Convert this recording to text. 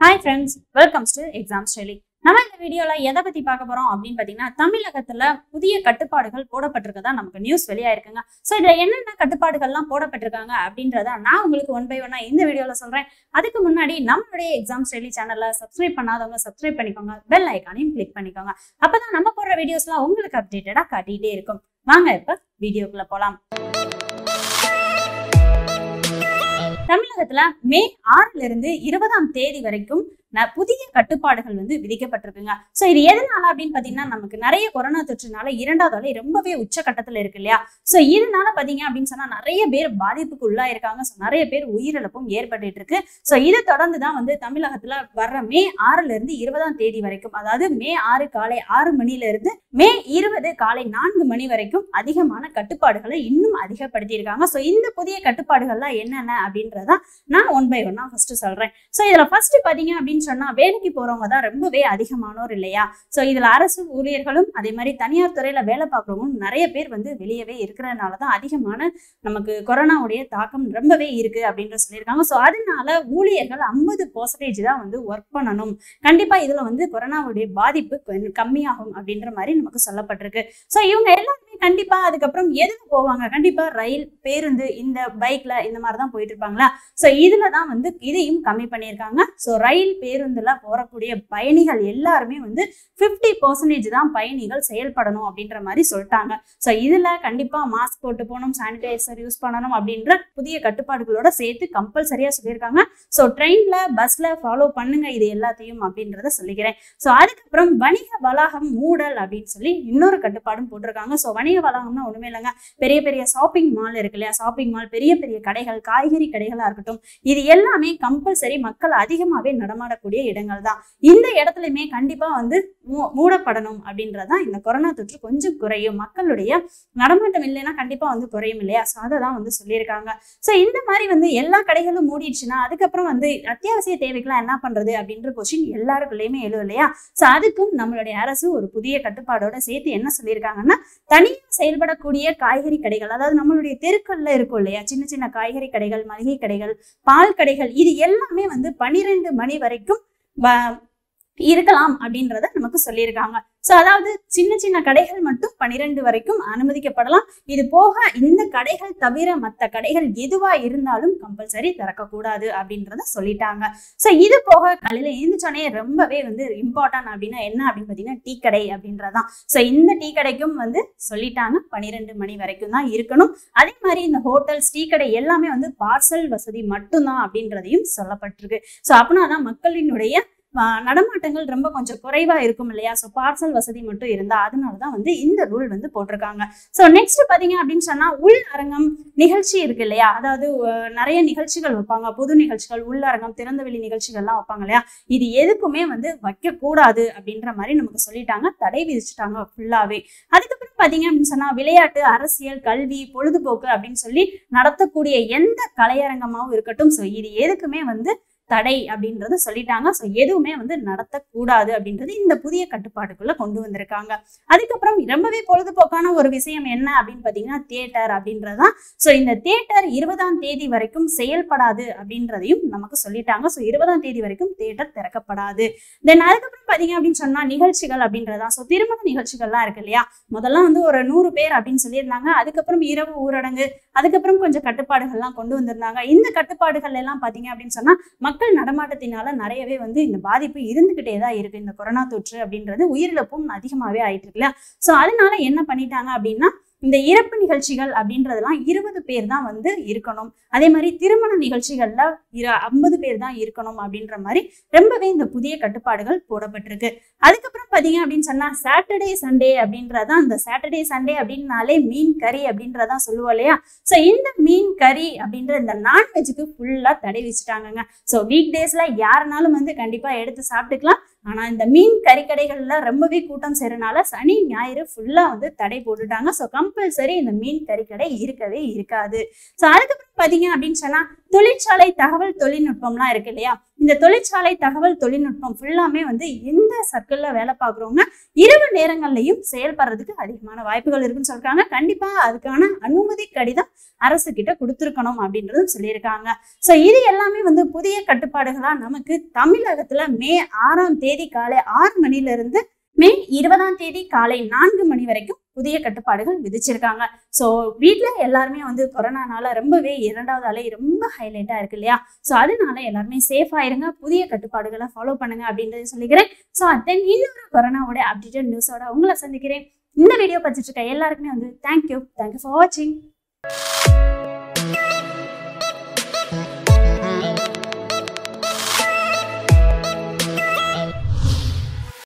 hi friends welcomes to exam stylee நம்ம இந்த வீடியோல எதை பத்தி பார்க்க போறோம் அப்படின்னு பாத்தீங்கன்னா தமிழகத்துல புதிய கட்டுப்பாடுகள் போடப்பட்டிருக்கதா நமக்கு நியூஸ் வெளியாயிருக்குங்க ஸோ இதுல என்னென்ன கட்டுப்பாடுகள்லாம் போடப்பட்டிருக்காங்க அப்படின்றத நான் உங்களுக்கு ஒன் பை ஒன்னா இந்த வீடியோல சொல்றேன் அதுக்கு முன்னாடி நம்மளுடைய எக்ஸாம் ஸ்டைலி சேனல்ல சப்ஸ்கிரைப் பண்ணாதவங்க சப்ஸ்கிரைப் பண்ணிக்கோங்க பெல் ஐக்கானையும் கிளிக் பண்ணிக்கோங்க அப்பதான் நம்ம போடுற வீடியோஸ்லாம் உங்களுக்கு அப்டேட்டடா காட்டிட்டே இருக்கும் வாங்க இப்ப வீடியோக்குள்ள போலாம் தமிழகத்துல மே ஆறுல இருந்து இருபதாம் தேதி வரைக்கும் ந- புதிய கட்டுப்பாடுகள் வந்து விதிக்கப்பட்டிருக்குங்க சோ இது எதனால அப்படின்னு பாத்தீங்கன்னா நமக்கு நிறைய கொரோனா தொற்றுனால இரண்டாவது அலை ரொம்பவே உச்சகட்டத்துல இருக்கு இல்லையா சோ இதனால பாத்தீங்க அப்படின்னு சொன்னா நிறைய பேர் பாதிப்புக்கு உள்ளாயிருக்காங்க சோ நிறைய பேர் உயிரிழப்பும் ஏற்பட்டுட்டு இருக்கு சோ இதை தொடர்ந்து தான் வந்து தமிழகத்துல வர்ற மே ஆறுல இருந்து இருபதாம் தேதி வரைக்கும் அதாவது மே ஆறு காலை ஆறு மணில இருந்து மே இருபது காலை நான்கு மணி வரைக்கும் அதிகமான கட்டுப்பாடுகளை இன்னும் அதிகப்படுத்தி இருக்காங்க சோ இந்த புதிய கட்டுப்பாடுகள்லாம் என்னென்ன அப்படின்றத நான் ஒன் பை ஒன்னா ஃபர்ஸ்ட் சொல்றேன் சோ இதுல ஃபர்ஸ்ட் பாத்தீங்க அப்படின்னு சொன்னா வேலைக்கு போறவங்க தான் ரொம்பவே அதிகமானோர் இல்லையா சோ இதுல அரசு ஊழியர்களும் அதே மாதிரி தனியார் துறையில வேலை பார்க்குறவங்களும் நிறைய பேர் வந்து வெளியவே இருக்கிறதுனால தான் அதிகமான நமக்கு கொரோனாவுடைய தாக்கம் ரொம்பவே இருக்கு அப்படின்ற சொல்லியிருக்காங்க சோ அதனால ஊழியர்கள் ஐம்பது பர்சன்டேஜ் தான் வந்து ஒர்க் பண்ணணும் கண்டிப்பா இதுல வந்து கொரோனாவுடைய பாதிப்பு கொஞ்சம் கம்மியாகும் அப்படின்ற மாதிரி நமக்கு சொல்லப்பட்டிருக்கு சோ இவங்க எல்லாருமே கண்டிப்பா அதுக்கப்புறம் எதுக்கு போவாங்க கண்டிப்பா ரயில் பேருந்து இந்த பைக்ல இந்த மாதிரி தான் போயிட்டு இருப்பாங்களா சோ இதுல தான் வந்து இதையும் கம்மி பண்ணியிருக்காங்க சோ ரயில் பேருந்துல போறக்கூடிய பயணிகள் எல்லாருமே வந்து 50% பர்சன்டேஜ் தான் பயணிகள் செயல்படணும் அப்படின்ற மாதிரி சொல்லிட்டாங்க சோ இதுல கண்டிப்பா மாஸ்க் போட்டு போகணும் சானிடைசர் யூஸ் பண்ணணும் அப்படின்ற புதிய கட்டுப்பாடுகளோட சேர்த்து கம்பல்சரியா சொல்லியிருக்காங்க சோ ட்ரெயின்ல பஸ்ல ஃபாலோ பண்ணுங்க இது எல்லாத்தையும் அப்படின்றத சொல்லிக்கிறேன் சோ அதுக்கப்புறம் வணிக வளாகம் மூடல் அப்படின்னு சொல்லி இன்னொரு கட்டுப்பாடும் போட்டிருக்காங்க சோ வணிக வளாகம்னா ஒண்ணுமே இல்லைங்க பெரிய பெரிய ஷாப்பிங் மால் இருக்கு இல்லையா ஷாப்பிங் மால் பெரிய பெரிய கடைகள் காய்கறி கடைகளா இருக்கட்டும் இது எல்லாமே கம்பல்சரி மக்கள் அதிகமாவே நடமாடக்கூடிய இடங்கள் தான் இந்த இடத்துலயுமே கண்டிப்பா வந்து மூ- மூடப்படணும் அப்படின்றதான் இந்த கொரோனா தொற்று கொஞ்சம் குறையும் மக்களுடைய நடமாட்டம் இல்லைன்னா கண்டிப்பா வந்து குறையும் இல்லையா ஸோ அதை தான் வந்து சொல்லியிருக்காங்க ஸோ இந்த மாதிரி வந்து எல்லா கடைகளும் மூடிடுச்சுன்னா அதுக்கப்புறம் வந்து அத்தியாவசிய தேவைக்கெல்லாம் என்ன பண்றது அப்படின்ற கொஸ்டின் எல்லாருக்குள்ளேயுமே எழும் இல்லையா ஸோ அதுக்கும் நம்மளுடைய அரசு ஒரு புதிய கட்டுப்பாடோட சேர்த்து என்ன சொல்லியிருக்காங்கன்னா தனியாக செயல்படக்கூடிய காய்கறி கடைகள் அதாவது நம்மளுடைய தெருக்கள்ல இருக்கும் இல்லையா சின்ன சின்ன காய்கறி கடைகள் மளிகை கடைகள் பால் கடைகள் இது எல்லாமே வந்து பன்னிரெண்டு மணி வரைக்கும் வ- இருக்கலாம் அப்படின்றத நமக்கு சொல்லியிருக்காங்க ஸோ அதாவது சின்ன சின்ன கடைகள் மட்டும் பன்னிரெண்டு வரைக்கும் அனுமதிக்கப்படலாம் இது போக இந்த கடைகள் தவிர மற்ற கடைகள் எதுவா இருந்தாலும் கம்பல்சரி திறக்கக்கூடாது அப்படின்றத சொல்லிட்டாங்க ஸோ இது போக காலையில எழுந்திரிச்சோடனே ரொம்பவே வந்து இம்பார்ட்டன்ட் அப்படின்னா என்ன அப்படின்னு பார்த்தீங்கன்னா டீ கடை அப்படின்றதான் ஸோ இந்த டீ கடைக்கும் வந்து சொல்லிட்டாங்க பன்னிரெண்டு மணி வரைக்கும் தான் இருக்கணும் அதே மாதிரி இந்த ஹோட்டல்ஸ் டீ கடை எல்லாமே வந்து பார்சல் வசதி மட்டும்தான் அப்படின்றதையும் சொல்லப்பட்டிருக்கு ஸோ அப்படின்னா தான் மக்களினுடைய ஆஹ், நடமாட்டங்கள் ரொம்ப கொஞ்சம் குறைவா இருக்கும் இல்லையா ஸோ பார்சல் வசதி மட்டும் இருந்தா அதனால தான் வந்து இந்த ரூல் வந்து போட்டிருக்காங்க ஸோ நெக்ஸ்ட் பாத்தீங்க அப்படின்னு சொன்னா உள் அரங்கம் நிகழ்ச்சி இருக்கு இல்லையா அதாவது ஆஹ், நிறைய நிகழ்ச்சிகள் வைப்பாங்க பொது நிகழ்ச்சிகள் உள்ளரங்கம் திறந்தவெளி நிகழ்ச்சிகள்லாம் வைப்பாங்க இல்லையா இது எதுக்குமே வந்து வைக்க கூடாது அப்படின்ற மாதிரி நமக்கு சொல்லிட்டாங்க தடை விதிச்சுட்டாங்க ஃபுல்லாவே அதுக்கப்புறம் பாத்தீங்க அப்படின்னு சொன்னா விளையாட்டு அரசியல் கல்வி பொழுதுபோக்கு அப்படின்னு சொல்லி நடத்தக்கூடிய எந்த கலையரங்கமாவும் இருக்கட்டும் ஸோ இது எதுக்குமே வந்து தடை அப்படின்றத சொல்லிட்டாங்க ஸோ எதுவுமே வந்து நடத்தக்கூடாது அப்படின்றது இந்த புதிய கட்டுப்பாட்டுக்குள்ள கொண்டு வந்திருக்காங்க அதுக்கப்புறம் ரொம்பவே பொழுதுபோக்கான ஒரு விஷயம் என்ன அப்படின்னு பார்த்தீங்கன்னா தியேட்டர் அப்படின்றதுதான் ஸோ இந்த தியேட்டர் இருபதாம் தேதி வரைக்கும் செயல்படாது அப்படின்றதையும் நமக்கு சொல்லிட்டாங்க ஸோ இருபதாம் தேதி வரைக்கும் தியேட்டர் திறக்கப்படாது தென் அதுக்கப்புறம் பார்த்தீங்க அப்படின்னு சொன்னா நிகழ்ச்சிகள் அப்படின்றதான் ஸோ திருமண நிகழ்ச்சிகள்லாம் இருக்கு இல்லையா முதல்ல வந்து ஒரு நூறு பேர் அப்படின்னு சொல்லியிருந்தாங்க அதுக்கப்புறம் இரவு ஊரடங்கு அதுக்கப்புறம் கொஞ்சம் கட்டுப்பாடுகள்லாம் கொண்டு வந்திருந்தாங்க இந்த கட்டுப்பாடுகள் எல்லாம் பார்த்தீங்க அப்படின்னு சொன்னா மக்கள் நடமாட்டத்தினால நிறையவே வந்து இந்த பாதிப்பு இருந்துகிட்டே தான் இருக்கு இந்த கொரோனா தொற்று அப்படின்றது உயிரிழப்பும் அதிகமாகவே ஆயிட்டு இருக்குல்ல ஸோ அதனால என்ன பண்ணிட்டாங்க அப்படின்னா இந்த இறப்பு நிகழ்ச்சிகள் அப்படின்றதெல்லாம் இருபது பேர் தான் வந்து இருக்கணும் அதே மாதிரி திருமண நிகழ்ச்சிகள்ல இரு ஐம்பது பேர் தான் இருக்கணும் அப்படின்ற மாதிரி ரொம்பவே இந்த புதிய கட்டுப்பாடுகள் போடப்பட்டிருக்கு அதுக்கப்புறம் பாத்தீங்க அப்படின்னு சொன்னா சாட்டர்டே சண்டே அப்படின்றதான் இந்த சாட்டர்டே சண்டே அப்படின்னாலே மீன் கறி அப்படின்றதான் சொல்லுவோம் இல்லையா ஸோ இந்த மீன் கறி அப்படின்ற இந்த நான்வெஜ்ஜுக்கு ஃபுல்லா தடை வச்சுட்டாங்கங்க ஸோ வீக் டேஸ்ல யாருனாலும் வந்து கண்டிப்பா எடுத்து சாப்பிட்டுக்கலாம் ஆனா இந்த மீன் கறிக்கடைகள்ல ரொம்பவே கூட்டம் சேரனால சனி ஞாயிறு ஃபுல்லா வந்து தடை போட்டுட்டாங்க ஸோ கம்பல்சரி இந்த மீன் கறிக்கடை இருக்கவே இருக்காது ஸோ அதுக்கப்புறம் பாத்தீங்க அப்படின்னு சொன்னா தொழிற்சாலை தகவல் தொழில்நுட்பம்லாம் இருக்கு இல்லையா இந்த தொழிற்சாலை தகவல் தொழில்நுட்பம் ஃபுல்லாமே வந்து எந்த சர்க்கிள்ல வேலை பார்க்குறவங்க இரவு நேரங்கள்லையும் செயல்படுறதுக்கு அதிகமான வாய்ப்புகள் இருக்குன்னு சொல்றாங்க கண்டிப்பா அதுக்கான அனுமதி கடிதம் அரசு கிட்ட கொடுத்துருக்கணும் அப்படின்றதும் சொல்லியிருக்காங்க ஸோ இது எல்லாமே வந்து புதிய கட்டுப்பாடுகளா நமக்கு தமிழகத்துல மே ஆறாம் தேதி காலை ஆறு மணில இருந்து மே இருபதாம் தேதி காலை நான்கு மணி வரைக்கும் புதிய கட்டுப்பாடுகள் விதிச்சிருக்காங்க ஸோ வீட்டில் எல்லாருமே வந்து கொரோனானால ரொம்பவே இரண்டாவது அலை ரொம்ப ஹைலைட்டாக இருக்கு இல்லையா ஸோ அதனால எல்லாருமே சேஃபாக இருங்க புதிய கட்டுப்பாடுகளை ஃபாலோ பண்ணுங்க அப்படின்றத சொல்லிக்கிறேன் ஸோ தென் இன்னொரு கொரோனாவோட அப்டேட்டட் நியூஸோட உங்களை சந்திக்கிறேன் இந்த வீடியோ பார்த்துட்டு இருக்க எல்லாருக்குமே வந்து தேங்க்யூ தேங்க்யூ ஃபார் வாட்சிங்